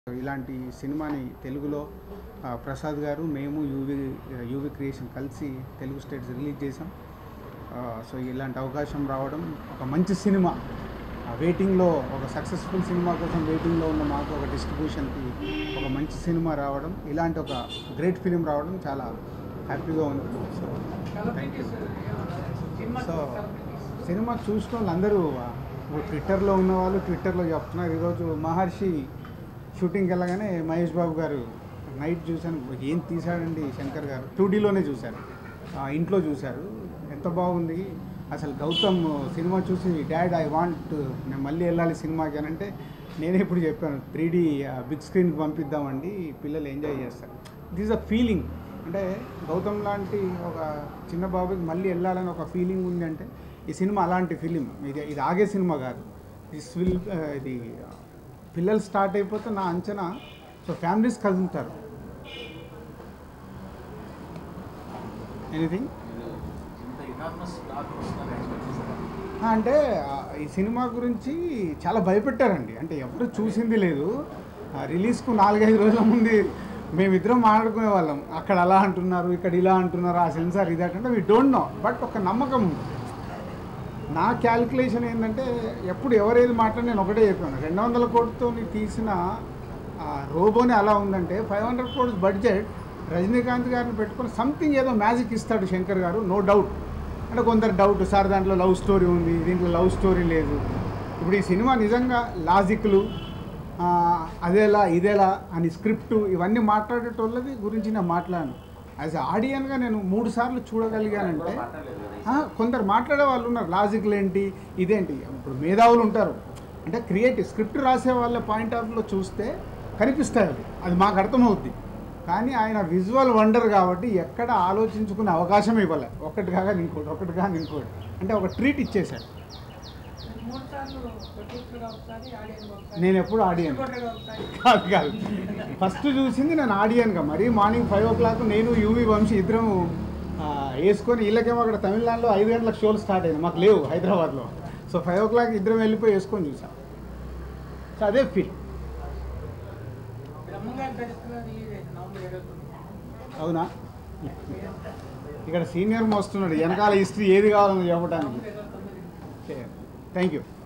ఇలాంటి సినిమాని తెలుగులో ఆ, ప్రసాద్ గారు మేము యూవి యూవి క్రియేషన్ కలిసి తెలుగు స్టేట్స్ రిలీజ్ చేసాం ఆ, సో ఇలాంటి అవకాశం రావడం ఒక మంచి సినిమా ఆ, వెయిటింగ్లో ఒక సక్సెస్ఫుల్ సినిమా కోసం వెయిటింగ్లో ఉన్న మాకు ఒక డిస్ట్రిబ్యూషన్కి ఒక మంచి సినిమా రావడం ఇలాంటి ఒక గ్రేట్ ఫిలిం రావడం చాలా హ్యాపీగా ఉంది so thank you so cinema చూసిన వాళ్ళందరూ ఆ, ట్విట్టర్లో ఉన్న వాళ్ళు ట్విట్టర్లో చెప్తున్నారు ఈరోజు మహర్షి షూటింగ్కి వెళ్ళగానే మహేష్ బాబు గారు నైట్ చూశాను ఏం తీశాడండి శంకర్ గారు టూ డీలోనే చూశారు ఆ, ఇంట్లో చూశారు ఎంత బాగుంది అసలు గౌతమ్ సినిమా చూసి డాడ్ ఐ వాంట్ నేను మళ్ళీ వెళ్ళాలి సినిమాకి అని అంటే నేనే ఇప్పుడు చెప్పాను త్రీ డీ బిగ్ స్క్రీన్కి పంపిద్దామండి పిల్లలు ఎంజాయ్ చేస్తారు దిస్ అ ఫీలింగ్ అంటే గౌతమ్ లాంటి ఒక చిన్న బాబుకి మళ్ళీ వెళ్ళాలని ఒక ఫీలింగ్ ఉంది అంటే ఈ సినిమా అలాంటి ఫిలిం ఇది ఇది ఆగే సినిమా కాదు దిస్ విల్ ఇది పిల్లలు స్టార్ట్ అయిపోతే నా అంచనా సో ఫ్యామిలీస్ కదులుతారు ఎనీథింగ్ ఇంత ఇనార్మస్ టాక్ వస్తుందని ఎక్స్పెక్ట్ చేశారా అంటే ఆ, ఈ సినిమా గురించి చాలా భయపెట్టారండి అంటే ఎవరు చూసింది లేదు ఆ, రిలీజ్కు నాలుగైదు రోజుల ముందు మేమిద్దరం మాట్లాడుకునే వాళ్ళం అక్కడ అలా అంటున్నారు ఇక్కడ ఇలా అంటున్నారు ఆ సెన్సార్ ఇది అంటే వీ డోంట్ నో బట్ ఒక నమ్మకం ఉంది నా క్యాలిక్యులేషన్ ఏంటంటే ఎప్పుడు ఎవరేది మాట్లాడి నేను ఒకటే చెప్పాను రెండు వందల కోటితో తీసిన ఆ, రోబోనే అలా ఉందంటే ఫైవ్ హండ్రెడ్ కోట్స్ బడ్జెట్ రజనీకాంత్ గారిని పెట్టుకొని సంథింగ్ ఏదో మ్యాజిక్ ఇస్తాడు శంకర్ గారు నో డౌట్ అంటే కొందరు డౌట్ సార్ దాంట్లో లవ్ స్టోరీ ఉంది దీంట్లో లవ్ స్టోరీ లేదు ఇప్పుడు ఈ సినిమా నిజంగా లాజిక్లు ఆ, అదేలా ఇదేలా అని స్క్రిప్ట్ ఇవన్నీ మాట్లాడేటోళ్ళది గురించి నేను మాట్లాడాను యాజ్ ఆడియన్గా నేను మూడు సార్లు చూడగలిగానంటే ఆ, కొందరు మాట్లాడే వాళ్ళు ఉన్నారు లాజిక్లు ఏంటి ఇదేంటి ఇప్పుడు మేధావులు ఉంటారు అంటే క్రియేటివ్ స్క్రిప్ట్ రాసే వాళ్ళ పాయింట్ ఆఫ్ వ్యూలో చూస్తే కనిపిస్తాయి అది అది మాకు అర్థమవుద్ది కానీ ఆయన విజువల్ వండర్ కాబట్టి ఎక్కడ ఆలోచించుకునే అవకాశం ఇవ్వలే ఒకటి కాగా ఇంకోటి ఒకటి కాగా ఇంకోటి అంటే ఒక ట్రీట్ ఇచ్చేశారు మూడు సార్లు ప్రొడ్యూసర్గా ఒకసారి ఆడియన్గా ఒకసారి నేను ఎప్పుడు ఆడియన్ రిపోర్టర్గా ఒకసారి కాదు కాదు ఫస్ట్ చూసింది నేను ఆడియన్గా మరీ మార్నింగ్ ఫైవ్ ఓ క్లాక్ నేను యూవి వంశీ ఇద్దరం ఆ, వేసుకొని వీళ్ళకేమో అక్కడ తమిళనాడులో ఐదు గంటలకు షోలు స్టార్ట్ అయింది మాకు లేవు హైదరాబాద్లో సో ఫైవ్ ఓ క్లాక్ ఇద్దరం వెళ్ళిపోయి వేసుకొని చూసాం సో అదే ఫీల్ బ్రహ్మంగారి దర్శకులు రిలీజ్ అయింది నవంబర్ ఇరవై తొమ్మిది అవునా ఇక్కడ సీనియర్ మోస్తున్నాడు వెనకాల హిస్టరీ ఏది కావాలని చెప్పడానికి నవంబర్ ఇరవై తొమ్మిది థ్యాంక్ యూ